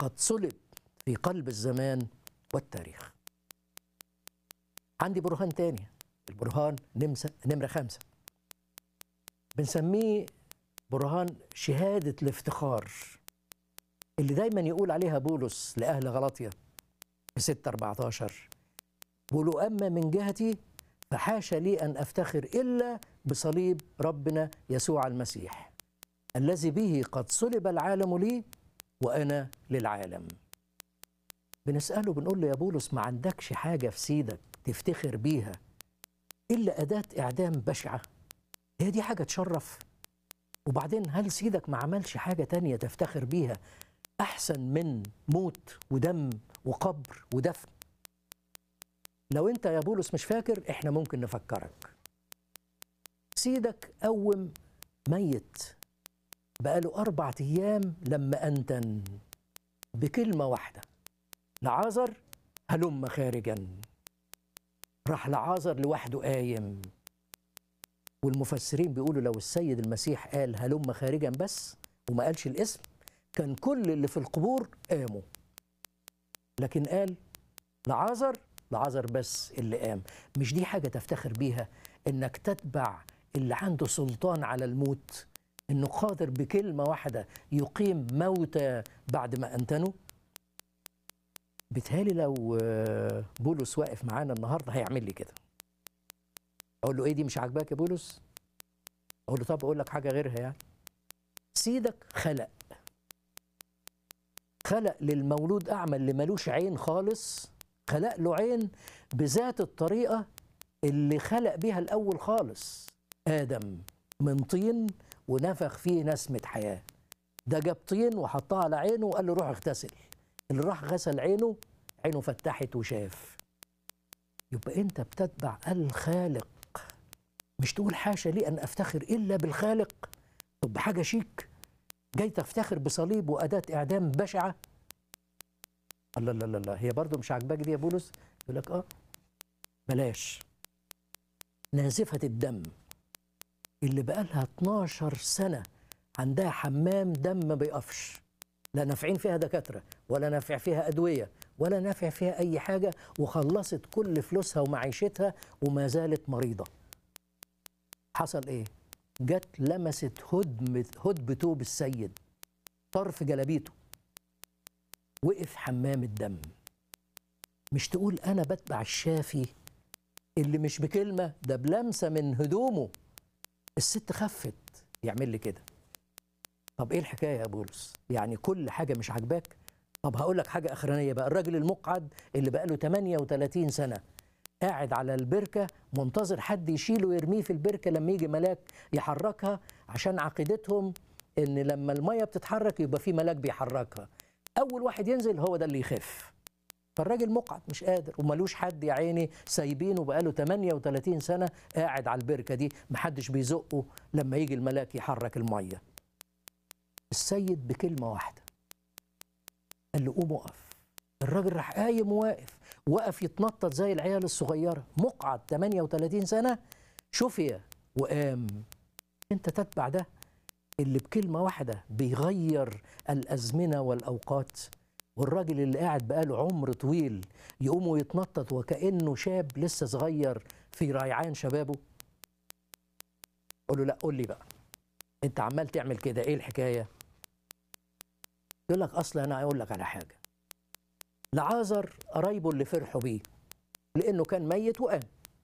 قد صلب في قلب الزمان والتاريخ عندي برهان تاني البرهان نمسة نمرة خمسة بنسميه برهان شهادة الافتخار اللي دايما يقول عليها بولس لأهل غلطية في 6 14 بيقولوا أما من جهتي فحاشا لي أن أفتخر إلا بصليب ربنا يسوع المسيح الذي به قد صلب العالم لي وأنا للعالم بنسأله بنقول له يا بولس ما عندكش حاجة في سيدك تفتخر بيها إلا أداة إعدام بشعة هي دي حاجة تشرف وبعدين هل سيدك ما عملش حاجة تانية تفتخر بيها أحسن من موت ودم وقبر ودفن لو أنت يا بولس مش فاكر إحنا ممكن نفكرك سيدك قوم ميت بقاله أربعة أيام لما أنتن بكلمة واحدة لعازر هلم خارجا راح لعازر لوحده قايم والمفسرين بيقولوا لو السيد المسيح قال هلم خارجا بس وما قالش الاسم كان كل اللي في القبور قاموا لكن قال لعازر لعازر بس اللي قام مش دي حاجة تفتخر بيها انك تتبع اللي عنده سلطان على الموت انه قادر بكلمة واحدة يقيم موتى بعد ما انتنوا بيتهيألي لو بولس واقف معانا النهارده هيعمل لي كده اقول له ايه دي مش عاجباك يا بولس اقول له طب اقول لك حاجه غيرها يعني سيدك خلق خلق للمولود اعمى اللي ملوش عين خالص خلق له عين بذات الطريقه اللي خلق بيها الاول خالص ادم من طين ونفخ فيه نسمه حياه ده جاب طين وحطها على عينه وقال له روح اغتسل اللي راح غسل عينه عينه فتحت وشاف يبقى انت بتتبع الخالق مش تقول حاشا لي ان افتخر الا بالخالق طب حاجه شيك جاي تفتخر بصليب واداه اعدام بشعه الله لا لا لا هي برضه مش عاجباك دي يا بولس يقول لك اه بلاش نازفه الدم اللي بقالها 12 سنه عندها حمام دم ما بيقفش لا نافعين فيها دكاتره ولا نافع فيها ادويه ولا نافع فيها اي حاجه وخلصت كل فلوسها ومعيشتها وما زالت مريضه حصل ايه جت لمست هدم هدب توب السيد طرف جلابيته وقف حمام الدم مش تقول انا بتبع الشافي اللي مش بكلمه ده بلمسه من هدومه الست خفت يعمل لي كده طب ايه الحكايه يا بولس يعني كل حاجه مش عاجباك طب هقول لك حاجه اخرانيه بقى الراجل المقعد اللي بقى له 38 سنه قاعد على البركه منتظر حد يشيله ويرميه في البركه لما يجي ملاك يحركها عشان عقيدتهم ان لما الميه بتتحرك يبقى في ملاك بيحركها اول واحد ينزل هو ده اللي يخف فالراجل مقعد مش قادر وملوش حد يا عيني سايبينه بقاله 38 سنه قاعد على البركه دي محدش بيزقه لما يجي الملاك يحرك الميه السيد بكلمه واحده قال له قوم وقف الراجل راح قايم وواقف وقف يتنطط زي العيال الصغيره مقعد 38 سنه شفي وقام انت تتبع ده اللي بكلمه واحده بيغير الازمنه والاوقات والراجل اللي قاعد بقاله عمر طويل يقوم ويتنطط وكانه شاب لسه صغير في ريعان شبابه قول له لا قول لي بقى انت عمال تعمل كده ايه الحكايه يقول لك اصل انا اقول لك على حاجه لعازر قرايبه اللي فرحوا بيه لانه كان ميت وقام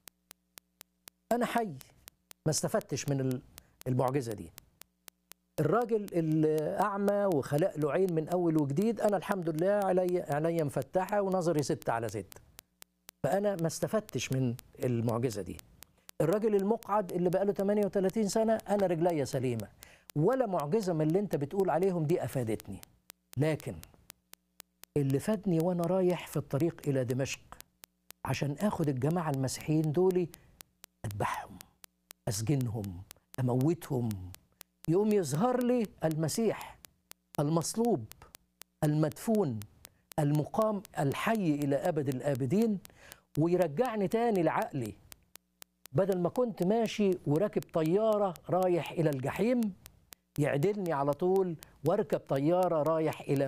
انا حي ما استفدتش من المعجزه دي الراجل اللي اعمى وخلق له عين من اول وجديد انا الحمد لله علي عينيا مفتحه ونظري ستة على ستة فانا ما استفدتش من المعجزه دي الراجل المقعد اللي بقاله 38 سنه انا رجليا سليمه ولا معجزه من اللي انت بتقول عليهم دي افادتني لكن اللي فادني وانا رايح في الطريق الى دمشق عشان اخد الجماعه المسيحيين دول اذبحهم اسجنهم اموتهم يقوم يظهر لي المسيح المصلوب المدفون المقام الحي الى ابد الابدين ويرجعني تاني لعقلي بدل ما كنت ماشي وراكب طياره رايح الى الجحيم يعدلني على طول واركب طياره رايح الى